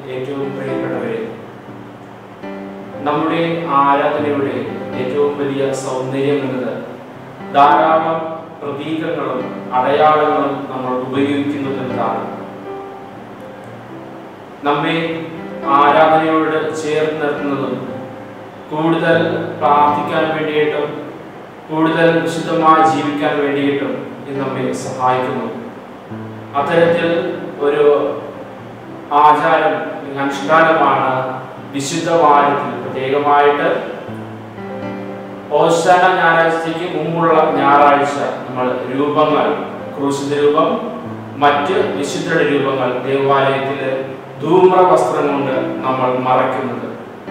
ഏറ്റവും പ്രിയപ്പെട്ടവരെ നമ്മുടെ ആരാധനയുടെ ഏറ്റവും വലിയ സൗന്ദര്യം എന്നത് ധാരാളം പ്രതീകങ്ങളും അടയാളങ്ങളും നമ്മൾ ഉപയോഗിക്കുന്നത് എന്നതാണ് നമ്മെ ആരാധനയോട് ചേർന്ന് നിർത്തുന്നതും കൂടുതൽ പ്രാർത്ഥിക്കാൻ വേണ്ടിയിട്ടും കൂടുതൽ വിശുദ്ധമായി ജീവിക്കാൻ വേണ്ടിയിട്ടും ഇത് നമ്മെ സഹായിക്കുന്നു അത്തരത്തിൽ ഒരു ആചാരം അല്ലെങ്കിൽ അനുഷ്ഠാനമാണ് വിശുദ്ധ വാരത്തിൽ പ്രത്യേകമായിട്ട് ഓശാന ഞായറാഴ്ചയ്ക്ക് മുമ്പുള്ള ഞായറാഴ്ച നമ്മൾ രൂപങ്ങൾ ക്രൂശിത രൂപം മറ്റ് വിശുദ്ധരുടെ രൂപങ്ങൾ ദേവാലയത്തിൽ ധൂമ്ര വസ്ത്രം കൊണ്ട് നമ്മൾ മറയ്ക്കുന്നത്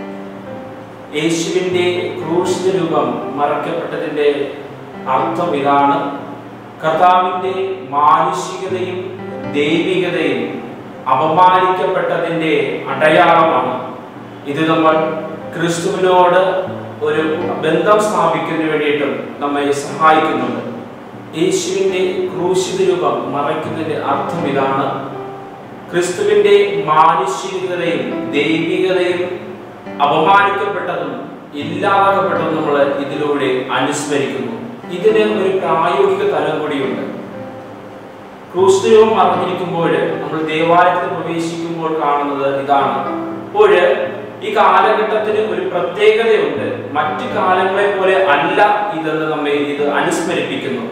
യേശുവിൻ്റെ ക്രൂശിത രൂപം മറയ്ക്കപ്പെട്ടതിൻ്റെ അർത്ഥം ഇതാണ് കർത്താവിൻ്റെ മാനുഷികതയും ദൈവികതയും അപമാനിക്കപ്പെട്ടതിൻ്റെ അടയാളമാണ് ഇത് നമ്മൾ ക്രിസ്തുവിനോട് ഒരു ബന്ധം സ്ഥാപിക്കുന്നതിന് വേണ്ടിയിട്ടും നമ്മെ സഹായിക്കുന്നുണ്ട് യേശുവിൻ്റെ ക്രൂശിത രൂപം മറയ്ക്കുന്നതിൻ്റെ അർത്ഥം ഇതാണ് ക്രിസ്തുവിന്റെ മാനുഷികതയും ദൈവികതയും അപമാനിക്കപ്പെട്ടതും ഇല്ലാതാക്കപ്പെട്ടതും നമ്മൾ ഇതിലൂടെ അനുസ്മരിക്കുന്നു ഇതിന് ഒരു പ്രായോഗിക തലം കൂടിയുണ്ട് ക്രൂസ്തരവും അറിഞ്ഞിരിക്കുമ്പോൾ നമ്മൾ ദേവാലയത്തിൽ പ്രവേശിക്കുമ്പോൾ കാണുന്നത് ഇതാണ് അപ്പോൾ ഈ കാലഘട്ടത്തിന് ഒരു പ്രത്യേകതയുണ്ട് മറ്റു കാലങ്ങളെ പോലെ അല്ല ഇതെന്ന് നമ്മെ ഇത് അനുസ്മരിപ്പിക്കുന്നു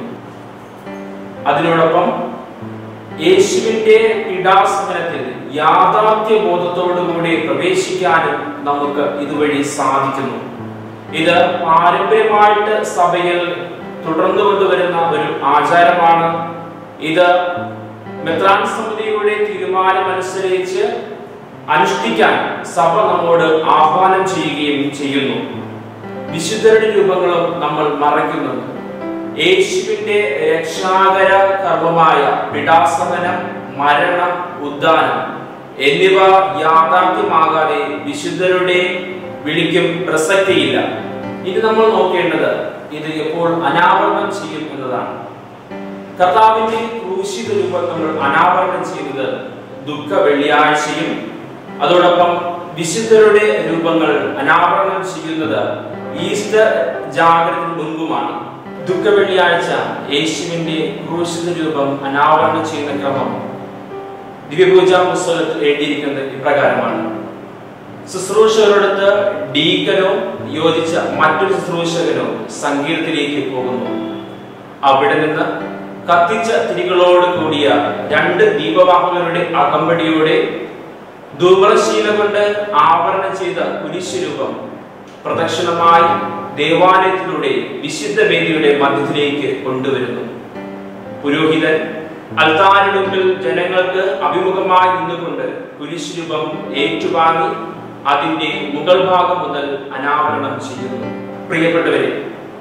അതിനോടൊപ്പം യേശുവിന്റെ പീഡാസനത്തിൽ യാഥാർത്ഥ്യ ബോധത്തോടുകൂടി പ്രവേശിക്കാനും നമുക്ക് ഇതുവഴി സാധിക്കുന്നു ഇത് പാരമ്പര്യമായിട്ട് സഭയിൽ തുടർന്നു കൊണ്ടുവരുന്ന ഒരു ആചാരമാണ് ഇത് മെത്രാൻ സമിതിയുടെ തീരുമാനമനുസരിച്ച് അനുഷ്ഠിക്കാൻ സഭ നമ്മോട് ആഹ്വാനം ചെയ്യുകയും ചെയ്യുന്നു വിശുദ്ധരുടെ രൂപങ്ങളും നമ്മൾ മറയ്ക്കുന്നുണ്ട് യേശുവിന്റെ രക്ഷാകര കർമ്മമായ പിടാസഹനം മരണം ഉദ്ധാനം എന്നിവ യാഥാർത്ഥ്യമാകാതെ വിശുദ്ധരുടെ വിളിക്കും പ്രസക്തിയില്ല ഇത് നമ്മൾ നോക്കേണ്ടത് ഇത് എപ്പോൾ അനാവരണം ചെയ്യും എന്നതാണ് കർത്താവിന്റെ ക്രൂശിത രൂപം നമ്മൾ അനാവരണം ചെയ്തത് ദുഃഖ വെള്ളിയാഴ്ചയും അതോടൊപ്പം വിശുദ്ധരുടെ രൂപങ്ങൾ അനാവരണം ചെയ്യുന്നത് ഈസ്റ്റർ ജാഗ്രതയ്ക്ക് മുൻപുമാണ് ദുഃഖ വെള്ളിയാഴ്ച യേശുവിന്റെ ക്രൂശിത രൂപം അനാവരണം ചെയ്യുന്ന ക്രമം ദിവ്യപൂജാ പുസ്തകത്തിൽ എഴുതിയിരിക്കുന്നത് ഇപ്രകാരമാണ് ശുശ്രൂഷകരോടൊത്ത് ഡീക്കനോ യോജിച്ച മറ്റൊരു ശുശ്രൂഷകനോ സംഗീതത്തിലേക്ക് പോകുന്നു അവിടെ നിന്ന് കത്തിച്ച തിരികളോട് കൂടിയ രണ്ട് ദീപവാഹകരുടെ അകമ്പടിയോടെ ധൂമ്രശീല കൊണ്ട് ആവരണം ചെയ്ത കുരിശുരൂപം പ്രദക്ഷിണമായി ദേവാലയത്തിലൂടെ വിശുദ്ധ വേദിയുടെ മധ്യത്തിലേക്ക് കൊണ്ടുവരുന്നു പുരോഹിതൻ അൽത്താരിന് മുമ്പിൽ ജനങ്ങൾക്ക് അഭിമുഖമായി നിന്നുകൊണ്ട് കുരിശുരൂപം ഏറ്റുവാങ്ങി അതിന്റെ മുകൾ ഭാഗം മുതൽ അനാവരണം ചെയ്യുന്നു പ്രിയപ്പെട്ടവരെ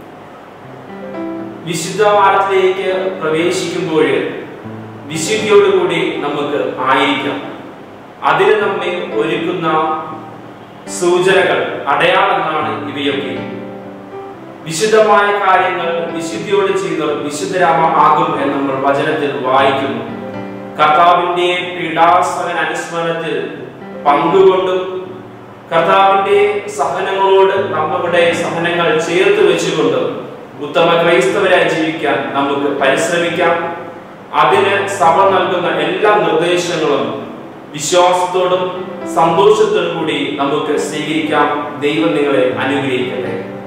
വിശുദ്ധവാരത്തിലേക്ക് പ്രവേശിക്കുമ്പോൾ വിശുദ്ധിയോടുകൂടി നമുക്ക് ആയിരിക്കാം അതിന് നമ്മെ ഒരുക്കുന്ന സൂചനകൾ അടയാളങ്ങളാണ് ഇവയൊക്കെ വിശുദ്ധമായ കാര്യങ്ങൾ വിശുദ്ധിയോട് ചെയ്തവർ വിശുദ്ധരാമ ആകും എന്ന് നമ്മൾ വചനത്തിൽ വായിക്കുന്നു കർത്താവിന്റെ പീഡാസഹന അനുസ്മരണത്തിൽ പങ്കുകൊണ്ടും കർത്താവിന്റെ സഹനങ്ങളോട് നമ്മുടെ സഹനങ്ങൾ ചേർത്ത് വെച്ചുകൊണ്ടും ഉത്തമ ക്രൈസ്തവരായി ജീവിക്കാൻ നമുക്ക് പരിശ്രമിക്കാം അതിന് സഭ നൽകുന്ന എല്ലാ നിർദ്ദേശങ്ങളും വിശ്വാസത്തോടും സന്തോഷത്തോടും കൂടി നമുക്ക് സ്വീകരിക്കാം ദൈവം നിങ്ങളെ അനുഗ്രഹിക്കട്ടെ